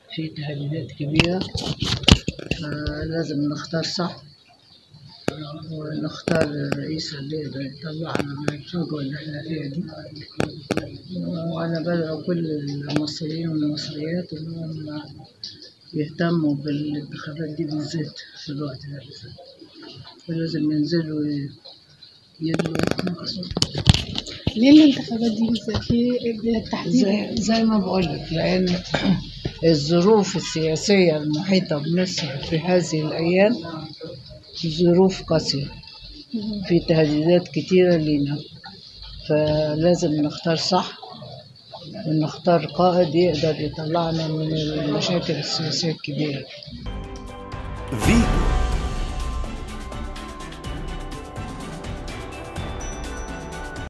في تهديدات كبيرة فلازم نختار صح ونختار الرئيس اللي يقدر يطلعنا من الفجوة اللي احنا فيها دي وأنا بدعو كل المصريين والمصريات إنهم يهتموا بالانتخابات دي بالذات في الوقت ده بالذات ولازم ينزلوا يدوا ليه الانتخابات دي بالذات؟ ليه بالتحديد؟ زي, زي ما بقول لك لأن الظروف السياسية المحيطة بمصر في هذه الأيام ظروف قاسية في تهديدات كتيرة لينا فلازم نختار صح ونختار قائد يقدر يطلعنا من المشاكل السياسية الكبيرة في